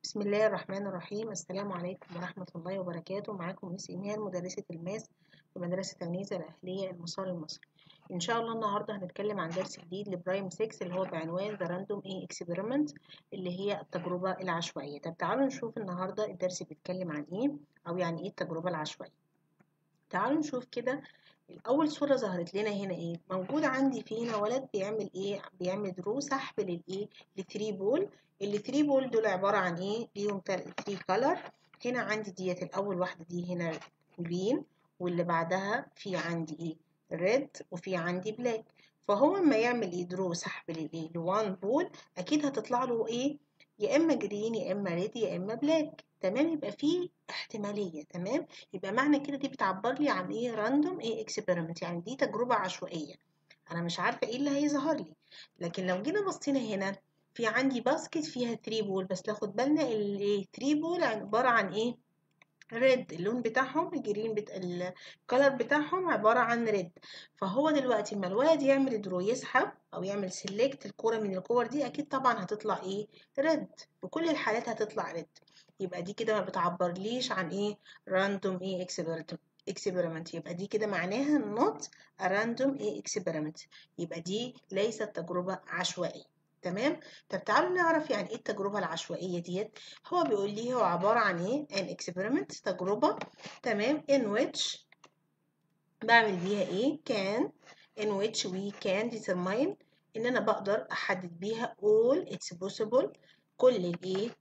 بسم الله الرحمن الرحيم السلام عليكم ورحمة الله وبركاته معاكم مس إيمان مدرسة الماس في مدرسة النيزة الأهلية المسار المصري إن شاء الله النهاردة هنتكلم عن درس جديد لبرايم 6 اللي هو بعنوان The Random A Experiment اللي هي التجربة العشوائية طب تعالوا نشوف النهاردة الدرس بيتكلم عن إيه أو يعني إيه التجربة العشوائية تعالوا نشوف كده الأول صورة ظهرت لنا هنا إيه موجود عندي في هنا ولد بيعمل إيه بيعمل درو سحب للإيه لثري بول اللي 3 بول دول عبارة عن ايه ليهم 3 كلر هنا عندي ديت الاول واحدة دي هنا جرين واللي بعدها في عندي ايه ريد وفي عندي بلاك فهو اما يعمل ايه درو سحب للايه لوان بول اكيد هتطلع له ايه يا اما جرين يا اما ريد يا اما بلاك تمام يبقى في احتمالية تمام يبقى معنى كده دي بتعبر لي عن ايه راندوم ايه اكسبيرمنت يعني دي تجربة عشوائية انا مش عارفة ايه اللي هيظهر لي لكن لو جينا بصينا هنا في عندي باسكت فيها 3 بول بس ناخد بالنا ال 3 بول عبارة عن ايه ريد اللون بتاعهم الجرين بت... الكلر بتاعهم عبارة عن ريد فهو دلوقتي لما الولد يعمل درو يسحب او يعمل سيلكت الكورة من الكور دي اكيد طبعا هتطلع ايه ريد في كل الحالات هتطلع ريد يبقى دي كده ما بتعبرليش عن ايه راندوم ايه اكسبيرمنت يبقى دي كده معناها not a random ايه experiment يبقى دي ليست تجربة عشوائية تمام طب تعالوا نعرف يعني ايه التجربة العشوائية ديت هو بيقول لي هو عبارة عن ايه an experiment تجربة تمام in which بعمل بيها ايه can in which we can determine ان انا بقدر احدد بيها all it's possible كل الايه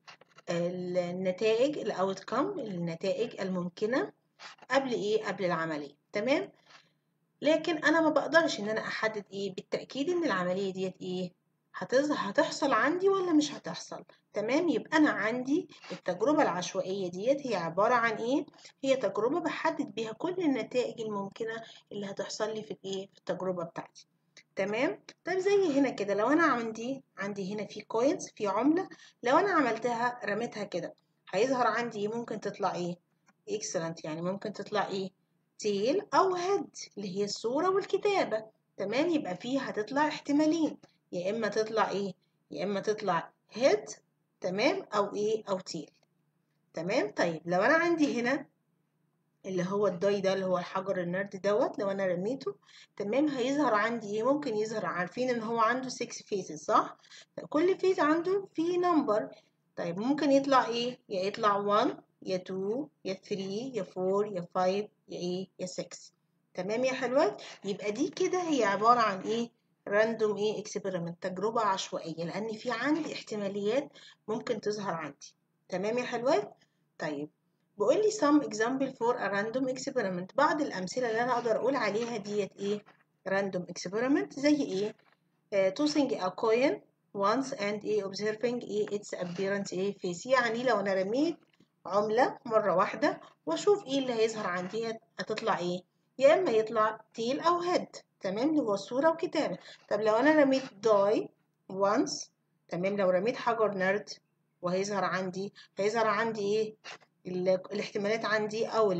النتائج الاوتكم النتائج الممكنة قبل ايه قبل العملية تمام لكن انا ما بقدرش ان انا احدد ايه بالتأكيد ان العملية ديت ايه هتظهر هتحصل عندي ولا مش هتحصل تمام يبقى انا عندي التجربه العشوائيه ديت هي عباره عن ايه هي تجربه بحدد بيها كل النتائج الممكنه اللي هتحصل لي في الايه في التجربه بتاعتي تمام طيب زي هنا كده لو انا عندي عندي هنا في كوينز في عمله لو انا عملتها رميتها كده هيظهر عندي ممكن تطلع ايه اكسلنت يعني ممكن تطلع ايه تيل او هيد اللي هي الصوره والكتابه تمام يبقى فيها هتطلع احتمالين يا اما تطلع ايه يا اما تطلع هيد تمام او ايه او تيل تمام طيب لو انا عندي هنا اللي هو الداي ده اللي هو الحجر النرد دوت لو انا رميته تمام هيظهر عندي ايه ممكن يظهر عارفين ان هو عنده 6 فيسز صح كل فيز عنده فيه نمبر طيب ممكن يطلع ايه يا يطلع 1 يا 2 يا 3 يا 4 يا 5 يا ايه يا 6 تمام يا حلوات يبقى دي كده هي عبارة عن ايه راندوم ايه اكسبيرمنت تجربة عشوائية لأن في عندي احتماليات ممكن تظهر عندي تمام يا حلوات طيب بقول لي some example for a random experiment بعض الأمثلة اللي أنا أقدر أقول عليها ديت إيه random experiment زي إيه uh, tossing a coin once and إيه observing إيه its appearance إيه face يعني لو أنا رميت عملة مرة واحدة وأشوف إيه اللي هيظهر عندي هتطلع إيه يا إما يطلع تيل أو هيد تمام اللي هو الصورة وكتابة طب لو أنا رميت داي once تمام لو رميت حجر نرد وهيظهر عندي هيظهر عندي ايه الاحتمالات عندي او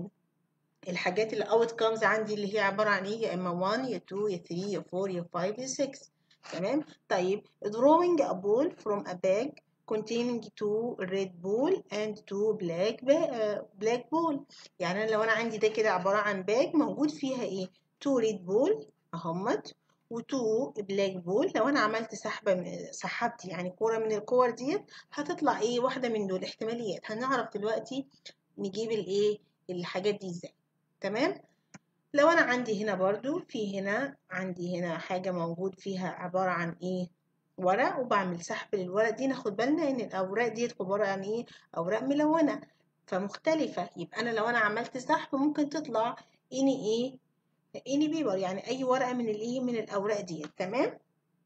الحاجات اللي outcomes عندي اللي هي عبارة عن ايه يا اما 1 يا 2 يا 3 يا 4 يا 5 يا 6 تمام طيب drawing a ball from a bag containing two red ball and two black black ball يعني أنا لو انا عندي ده كده عبارة عن باج موجود فيها ايه تو ريد بول اهمت وتو بلاك بول لو انا عملت سحبه سحبت يعني كوره من الكور ديت هتطلع ايه واحده من دول احتماليات هنعرف دلوقتي نجيب الايه الحاجات دي ازاي تمام لو انا عندي هنا برضو في هنا عندي هنا حاجه موجود فيها عباره عن ايه ورق وبعمل سحب للورق دي ناخد بالنا ان الاوراق ديت عباره عن ايه اوراق ملونه فمختلفه يبقى انا لو انا عملت سحب ممكن تطلع اني ايه اني بيبر يعني اي ورقه من الايه من الاوراق دي تمام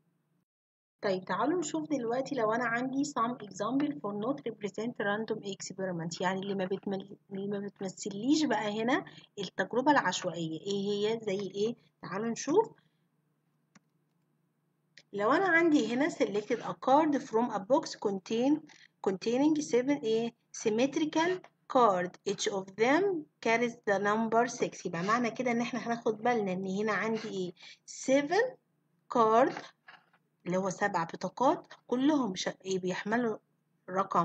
طيب تعالوا نشوف دلوقتي لو انا عندي some example for not represent random experiment يعني اللي ما بتمل... اللي ما بتمثليش بقى هنا التجربه العشوائيه ايه هي زي ايه تعالوا نشوف لو انا عندي هنا selected a card from a box contain containing seven ايه symmetrical card each of them carries the number 6 يبقى معنى كده ان احنا هناخد بالنا ان هنا عندي ايه 7 card اللي هو سبع بطاقات كلهم ايه بيحملوا رقم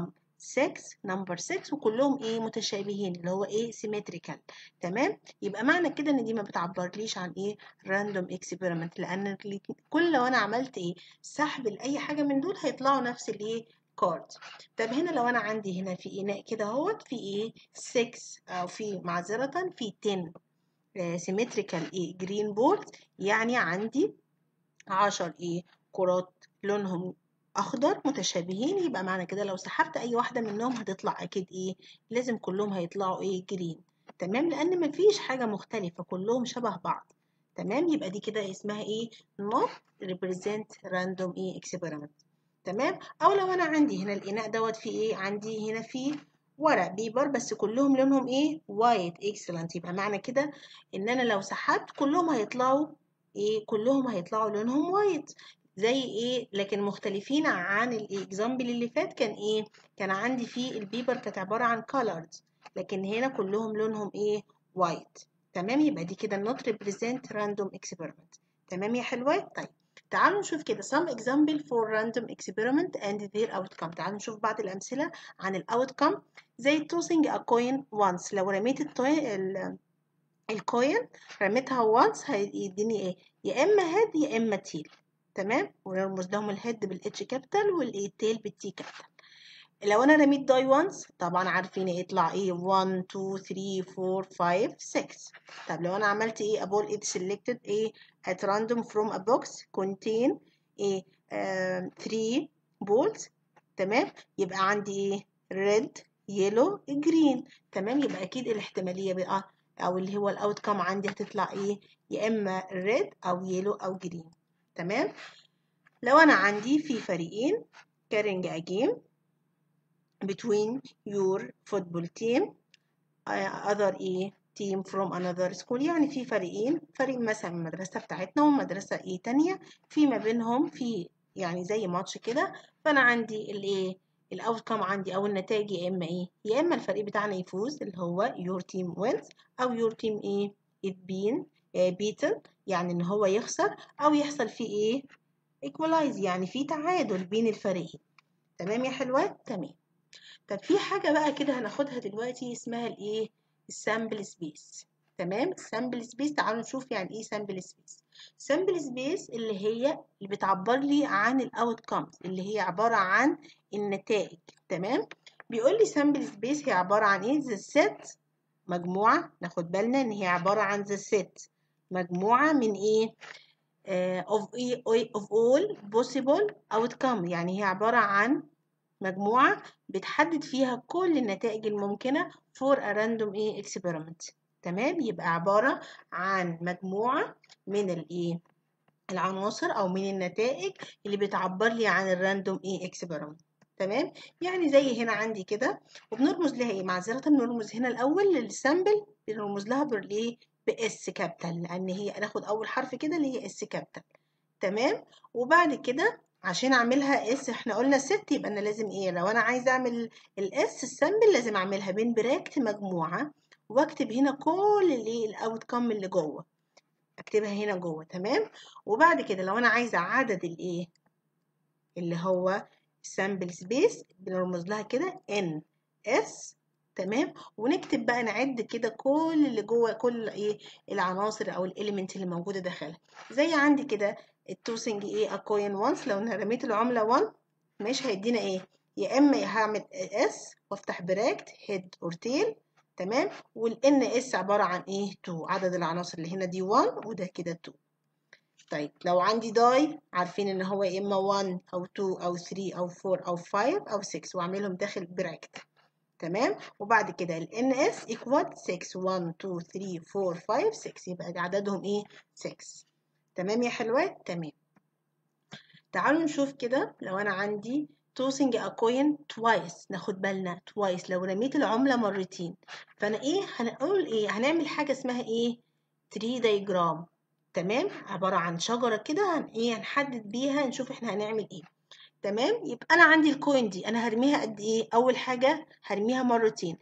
6 نمبر 6 وكلهم ايه متشابهين اللي هو ايه سيمتريكال تمام يبقى معنى كده ان دي ما بتعبرليش عن ايه راندوم اكسبيرمنت لان كل لو انا عملت ايه سحب لاي حاجه من دول هيطلعوا نفس الايه كارد طب هنا لو انا عندي هنا في اناء كده اهوت في ايه 6 او في معذره في 10 سيمتريكال ايه جرين بولز يعني عندي 10 ايه كرات لونهم اخضر متشابهين يبقى معنى كده لو سحبت اي واحده منهم هتطلع اكيد ايه لازم كلهم هيطلعوا ايه جرين تمام لان مفيش حاجه مختلفه كلهم شبه بعض تمام يبقى دي كده اسمها ايه not represent random ايه experiment تمام او لو انا عندي هنا الاناء دوت فيه ايه عندي هنا فيه ورق بيبر بس كلهم لونهم ايه وايت اكسلنت يبقى معنى كده ان انا لو سحبت كلهم هيطلعوا ايه كلهم هيطلعوا لونهم وايت زي ايه لكن مختلفين عن الاكزامبل اللي فات كان ايه كان عندي فيه البيبر كانت عباره عن colored لكن هنا كلهم لونهم ايه وايت تمام يبقى دي كده not represent random experiment تمام يا حلوات طيب تعالوا نشوف كده some example for random experiment and their outcome تعالوا نشوف بعض الأمثلة عن ال outcome زي tossing a coin once لو رميت التوين الكوين رميتها once هيديني ايه يا اما هيد يا اما تيل تمام ونرمز لهم الهيد بالاتش كابيتال والتيل بالتي كابيتال لو انا رميت داي وانس طبعا عارفين يطلع ايه 1 2 3 4 5 6 طب لو انا عملت ايه a ball it selected ايه at random from a box contain ايه 3 balls تمام يبقى عندي ايه red yellow green تمام يبقى اكيد الاحتماليه بقى او اللي هو الاوتكم عندي هتطلع ايه يا اما red او yellow او green تمام لو انا عندي في فريقين carrying a game between your football team uh, other ايه team from another school يعني في فريقين فريق مثلا من المدرسة بتاعتنا ومدرسة ايه تانية في ما بينهم في يعني زي ماتش كده فانا عندي الايه الاوتكم عندي او النتائج يا اما ايه يا اما الفريق بتاعنا يفوز اللي هو your team wins او your team ايه it been beaten يعني ان هو يخسر او يحصل فيه ايه equalize يعني في تعادل بين الفريقين تمام يا حلوات تمام طب في حاجة بقى كده هناخدها دلوقتي اسمها الايه السامبل سبيس تمام السامبل سبيس تعالوا نشوف يعني ايه سامبل سبيس سامبل سبيس اللي هي اللي بتعبر لي عن الاوت كومز اللي هي عبارة عن النتائج تمام بيقول لي سامبل سبيس هي عبارة عن ايه the set مجموعة ناخد بالنا ان هي عبارة عن the set مجموعة من ايه uh, of, of all possible outcome يعني هي عبارة عن مجموعة بتحدد فيها كل النتائج الممكنة for a random ايه experiment تمام يبقى عبارة عن مجموعة من الايه العناصر او من النتائج اللي بتعبر لي عن الراندوم ايه experiment تمام يعني زي هنا عندي كده وبنرمز لها ايه معذرة بنرمز هنا الاول للسامبل بنرمز لها بالايه باس كابيتال لان هي ناخد اول حرف كده اللي هي اس كابيتال تمام وبعد كده عشان اعملها اس احنا قلنا ست يبقى انا لازم ايه لو انا عايزه اعمل الاس السامبل لازم اعملها بين براكت مجموعه واكتب هنا كل الايه الاوت كام اللي جوه اكتبها هنا جوه تمام وبعد كده لو انا عايزه عدد الايه اللي هو سامبل سبيس بنرمز لها كده ان اس تمام ونكتب بقى نعد كده كل اللي جوه كل ايه العناصر او الاليمنت اللي موجوده داخلها زي عندي كده التوسنج ايه اكوين وانس لو انا رميت العمله 1 مش هيدينا ايه يا اما هعمل اس وافتح براكت هيد اور تيل تمام والان اس عباره عن ايه 2 عدد العناصر اللي هنا دي 1 وده كده 2 طيب لو عندي داي عارفين ان هو يا اما 1 او 2 او 3 او 4 او 5 او 6 واعملهم داخل براكت تمام وبعد كده ال NS equal 6 1 2 3 4 5 6 يبقى عددهم ايه 6 تمام يا حلوات تمام تعالوا نشوف كده لو انا عندي tossing a coin twice ناخد بالنا twice لو رميت العملة مرتين فانا ايه هنقول ايه هنعمل حاجة اسمها ايه 3 diagram تمام عبارة عن شجرة كده هن ايه هنحدد بيها نشوف احنا هنعمل ايه تمام يبقى انا عندي الكوين دي انا هرميها قد ايه اول حاجه هرميها مرتين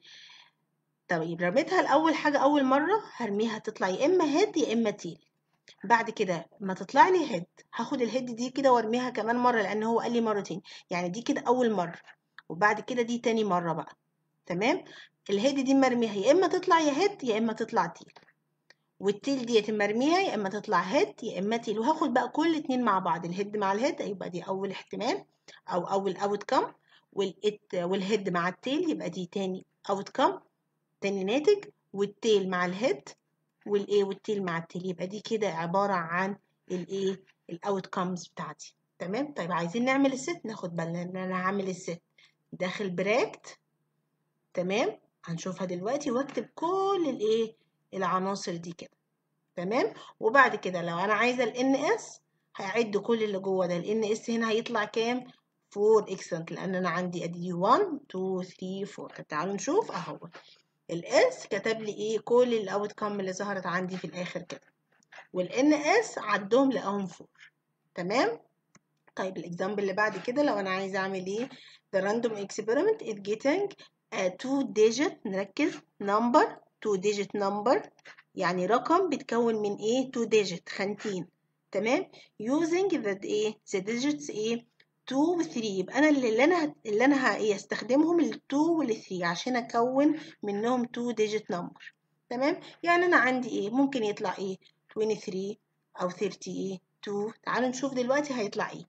طيب رميتها الاول حاجه اول مره هرميها تطلع يا اما هيد يا اما تيل بعد كده ما تطلع لي هيد هاخد الهيد دي كده وارميها كمان مره لان هو قال لي مرتين يعني دي كده اول مره وبعد كده دي تاني مرة بقى تمام الهيد دي مرميها يا اما تطلع يا هيد يا اما تطلع تيل والتيل ديت مرميها يا اما تطلع هيد يا اما تيل وهاخد بقى كل اتنين مع بعض الهيد مع الهيد يبقى دي اول احتمال او اول اوت كم والهيد مع التيل يبقى دي تاني اوت كم تاني ناتج والتيل مع الهيد والايه والتيل مع التيل يبقى دي كده عبارة عن الايه الاوت كمز بتاعتي تمام طيب عايزين نعمل الست ناخد بالنا ان انا هعمل الست داخل براكت تمام هنشوفها دلوقتي واكتب كل الايه العناصر دي كده تمام وبعد كده لو انا عايزه ال اس هعد كل اللي جوه ده ال اس هنا هيطلع كام 4 اكسلنت لان انا عندي ادي 1 2 3 4 طب تعالوا نشوف اهو الاس كتب لي ايه كل الاوت كام اللي ظهرت عندي في الاخر كده والان اس عدهم لقاهم 4 تمام طيب الاكزامبل اللي بعد كده لو انا عايزه اعمل ايه the random experiment is getting a two digit نركز number two digit number يعني رقم بيتكون من ايه two digit خانتين تمام using the ايه the digits ايه 2 و 3 يبقى انا اللي انا اللي انا ايه استخدمهم ال 2 وال 3 عشان اكون منهم 2 digit number تمام يعني انا عندي ايه ممكن يطلع ايه 23 او 30 ايه 2 تعالوا نشوف دلوقتي هيطلع ايه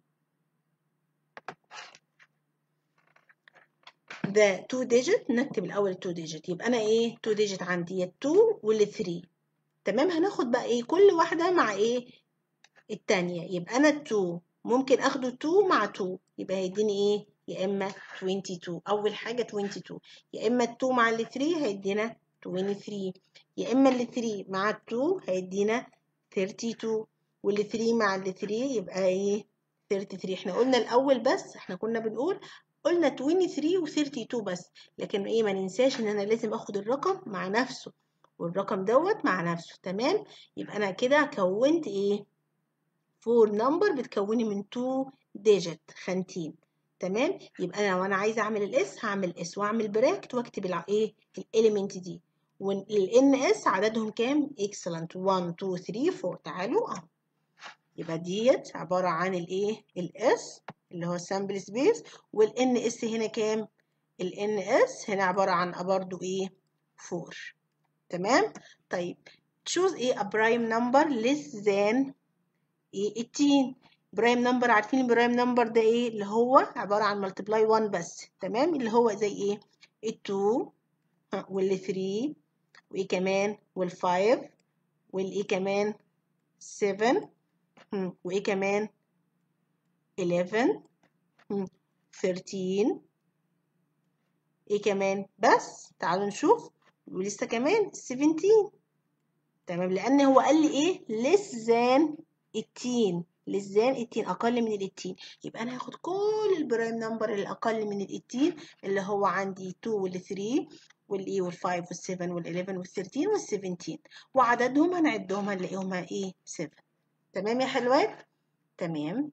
ده 2 digit نكتب الاول 2 digit يبقى انا ايه 2 digit عندي 2 وال 3 تمام هناخد بقى ايه كل واحده مع ايه التانية يبقى انا 2 ممكن اخده 2 مع 2 يبقى هيديني ايه يا اما 22 اول حاجه 22 يا اما ال 2 مع ال 3 هيدينا 23 يا اما ال 3 مع ال 2 هيدينا 32 وال 3 مع ال 3 يبقى ايه 33 احنا قلنا الاول بس احنا كنا بنقول قلنا 23 و 32 بس لكن ايه ما ننساش ان انا لازم اخد الرقم مع نفسه والرقم دوت مع نفسه تمام يبقى انا كده كونت ايه 4 نمبر بتكوني من 2 ديجيت خانتين تمام يبقى انا لو انا عايزه اعمل الاس هعمل اس واعمل براكت واكتب الايه الاليمنت دي والان اس عددهم كام اكسلنت 1 2 3 4 تعالوا اهو يبقى ديت عباره عن الايه الاس اللي هو السامبل سبيس والان اس هنا كام الان اس هنا عباره عن برضو ايه 4 تمام طيب choose ايه a prime number less than ايه 18 برايم نمبر عارفين البرايم نمبر ده ايه اللي هو عباره عن ملتبلاي 1 بس تمام اللي هو زي ايه ال2 وال3 وايه كمان وال5 والايه كمان 7 وايه كمان 11 13 ايه كمان بس تعالوا نشوف ولسه كمان 17 تمام لان هو قال لي ايه less than 18 less than 18 اقل من ال 18 يبقى انا هاخد كل البرايم نمبر اللي اقل من ال 18 اللي هو عندي 2 وال 3 والايه وال 5 وال 7 وال 11 وال 13 وال 17 وعددهم هنعدهم هنلاقيهم ايه 7 تمام يا حلوات تمام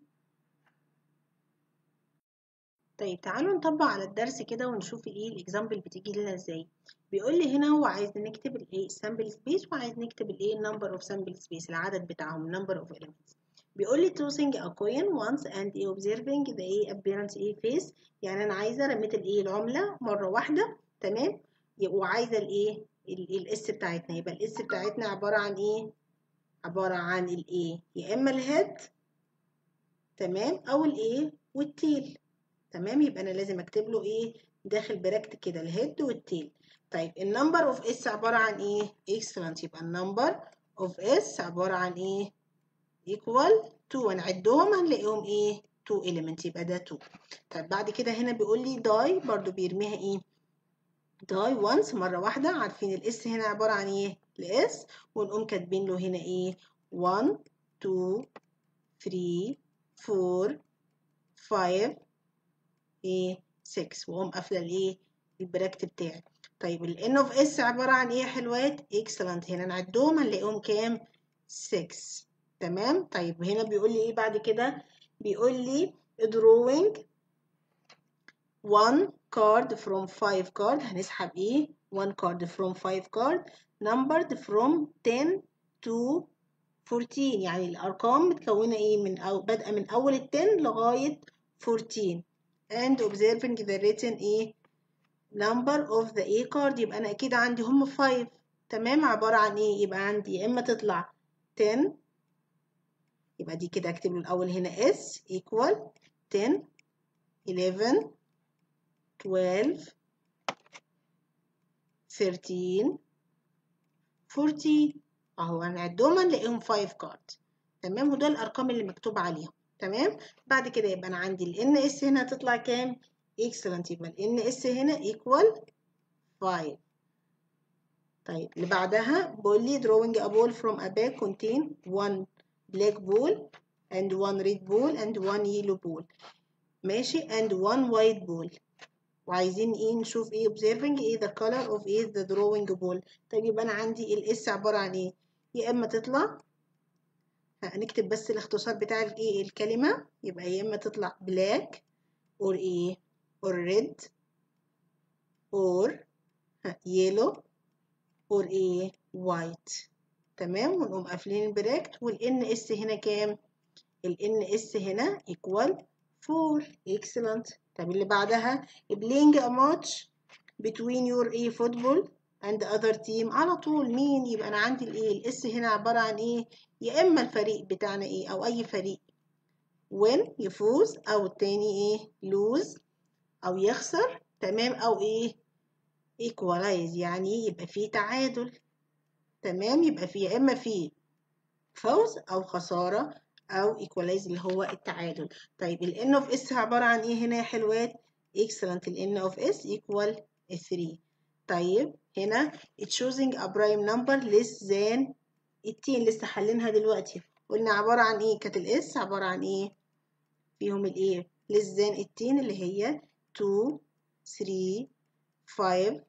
طيب تعالوا نطبق على الدرس كده ونشوف ايه الاكزامبل بتيجي لنا ازاي بيقول لي هنا هو عايز نكتب الايه سامبل سبيس وعايز نكتب الايه number of sample space العدد بتاعهم number of elements بيقول لي tossing a coin once and observing the ايه appearance ايه face يعني انا عايزه رميت الايه العمله مره واحده تمام وعايزه الايه الاس بتاعتنا يبقى الاس بتاعتنا عباره عن ايه عباره عن الايه يا اما الهيد تمام او الايه والتيل تمام يبقى انا لازم اكتب له ايه داخل براكت كده الهيد والتيل طيب النمبر اوف اس عباره عن ايه اكسلنت يبقى النمبر اوف اس عباره عن ايه equal 2 هنعدهم هنلاقيهم ايه 2 element يبقى ده 2 طيب بعد كده هنا بيقول لي die برضو بيرميها ايه die once مره واحده عارفين الاس هنا عباره عن ايه الاس ونقوم كاتبين له هنا ايه 1 2 3 4 5 ايه 6 واقوم قافله الايه البراكت بتاعي طيب ال n of s عباره عن ايه يا حلوات excellent هنا نعدهم هنلاقيهم كام 6 تمام طيب هنا بيقول لي ايه بعد كده بيقول لي drawing one card from five card هنسحب ايه one card from five card numbered from 10 to 14 يعني الارقام متكونه ايه من أو بادئه من اول ال 10 لغايه 14 and observing the written ايه number of the A card يبقى أنا أكيد عندي هم 5 تمام عبارة عن إيه يبقى عندي يا إما تطلع 10 يبقى دي كده أكتب له الأول هنا S equal 10 11 12 13 14 أهو هنعدهم هنلاقيهم 5 كارد تمام وده الأرقام اللي مكتوب عليهم تمام بعد كده يبقى أنا عندي ال NS هنا هتطلع كام؟ excellent يبقى ال NS هنا equal 5 طيب اللي بعدها بيقول لي drawing a ball from a bag contain one black ball and one red ball and one yellow ball ماشي and one white ball وعايزين ايه نشوف ايه observing ايه the color of ايه the drawing ball طيب يبقى انا عندي الاس عبارة عن ايه يا اما تطلع هنكتب بس الاختصار بتاع الايه الكلمة يبقى يا اما تطلع black or ايه or red or yellow or ايه white تمام ونقوم قافلين البراكت والان اس هنا كام الان اس هنا equal 4 excellent طب اللي بعدها playing a match between your a football and other team على طول مين يبقى انا عندي الايه الاس هنا عبارة عن ايه يا اما الفريق بتاعنا ايه او اي فريق win يفوز او التاني ايه lose او يخسر تمام او ايه equalize يعني يبقى فيه تعادل تمام يبقى فيه يا اما فيه فوز او خسارة او equalize اللي هو التعادل طيب ال n of s عبارة عن ايه هنا يا حلوات excellent ال n of s equal 3 طيب هنا choosing a prime number less than 18 لسه حلينها دلوقتي قلنا عبارة عن ايه كانت الاس عبارة عن ايه فيهم الايه less than 18 اللي هي 2 3 5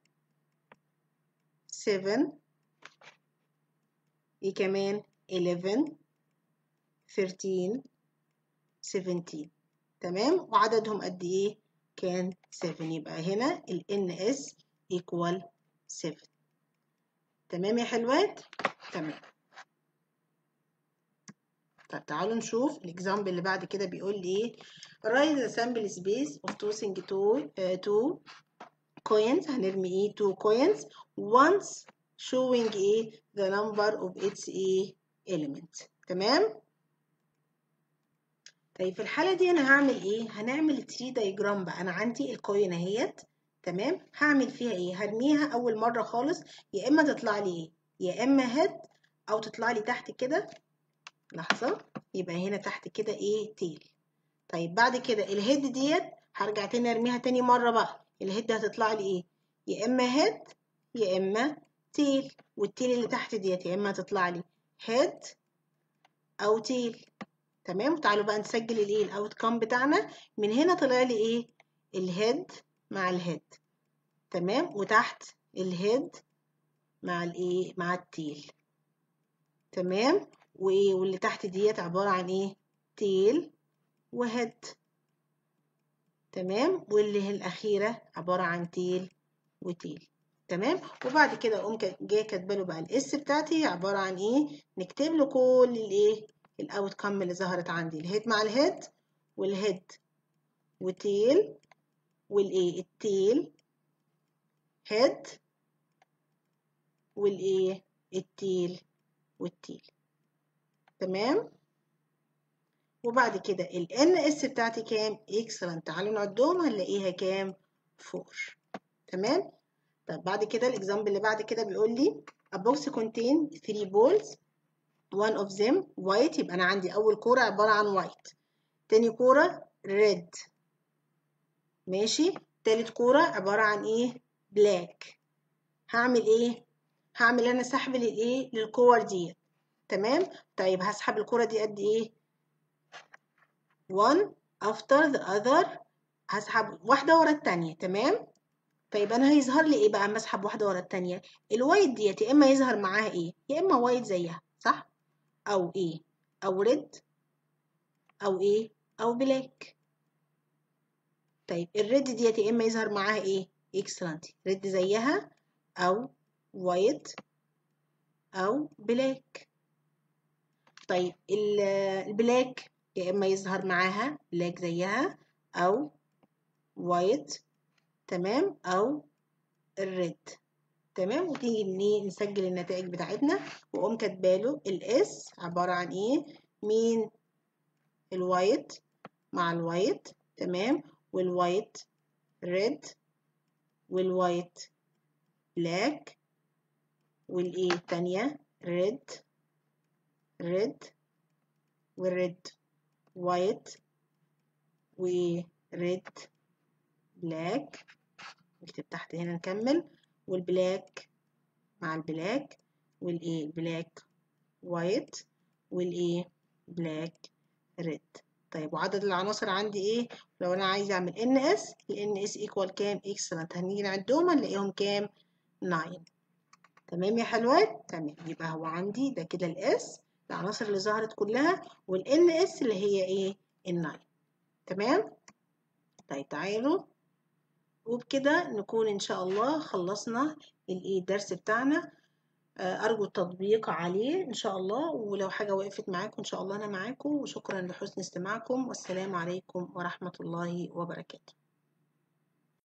7 ايه كمان 11 13 17 تمام وعددهم قد ايه كان 7 يبقى هنا ال NS equal 7 تمام يا حلوات تمام طب تعالوا نشوف الاكزامبل اللي بعد كده بيقول لي ايه write the sample space of tossing two uh, two coins هنرمي ايه two coins once showing ايه the number of its ايه element تمام طيب في الحالة دي أنا هعمل إيه؟ هنعمل تري دايجرام بقى أنا عندي الكوين أهيت تمام هعمل فيها إيه؟ هرميها أول مرة خالص يا إما تطلع لي إيه؟ يا إما هيد أو تطلع لي تحت كده لحظة يبقى هنا تحت كده إيه؟ تيل طيب بعد كده الهيد ديت هرجع تاني أرميها تاني مرة بقى الهيد هتطلع لي إيه؟ يا إما هيد يا إما تيل والتيل اللي تحت ديت يا إما تطلع لي هيد أو تيل تمام تعالوا بقى نسجل الايه الاوت كام بتاعنا من هنا طلع لي ايه الهيد مع الهيد تمام وتحت الهيد مع الايه مع التيل تمام وايه واللي تحت ديت عباره عن ايه تيل وهيد تمام واللي هي الاخيره عباره عن تيل وتيل تمام وبعد كده اقوم جايه كاتبه له بقى الاس بتاعتي عباره عن ايه نكتب له كل الايه الاوت كام اللي ظهرت عندي الهيد مع الهيد والهيد وتيل والايه التيل هيد والايه التيل والتيل تمام وبعد كده ال ان اس بتاعتي كام اكسلنت تعالوا نعدهم هنلاقيها كام 4 تمام طب بعد كده الاكزامبل اللي بعد كده بيقول لي a box contain 3 balls one of them white يبقى أنا عندي أول كورة عبارة عن white تاني كورة red ماشي تالت كورة عبارة عن إيه black هعمل إيه هعمل أنا سحب للإيه للكور دي تمام طيب هسحب الكورة دي قد إيه one after the other هسحب واحدة ورا التانية تمام طيب انا هيظهر لي ايه بقى اما اسحب واحده ورا التانية الوايت ديت يا اما يظهر معاها ايه يا اما وايت زيها صح او ايه او ريد او ايه او بلاك طيب الريد ديت يا اما يظهر معاها ايه اكسلنت ريد زيها او وايت او بلاك طيب البلاك يا اما يظهر معاها بلاك زيها او وايت تمام او الريد تمام وتيجي نسجل النتائج بتاعتنا واقوم كاتباله الاس عباره عن ايه مين الوايت مع الوايت تمام والوايت ريد والوايت بلاك والايه التانية ريد ريد والريد وايت وريد بلاك نكتب تحت هنا نكمل والبلاك مع البلاك والايه البلاك وايت والايه بلاك ريد طيب وعدد العناصر عندي ايه لو انا عايزه اعمل ان اس الان اس ايكوال كام اكسلنت هنيجي نعدهم هنلاقيهم كام 9 تمام يا حلوات تمام يبقى هو عندي ده كده الاس العناصر اللي ظهرت كلها والان اس اللي هي ايه ال9 تمام طيب تعالوا وبكده نكون ان شاء الله خلصنا الايه الدرس بتاعنا ارجو التطبيق عليه ان شاء الله ولو حاجه وقفت معاكم ان شاء الله انا معاكم وشكرا لحسن استماعكم والسلام عليكم ورحمه الله وبركاته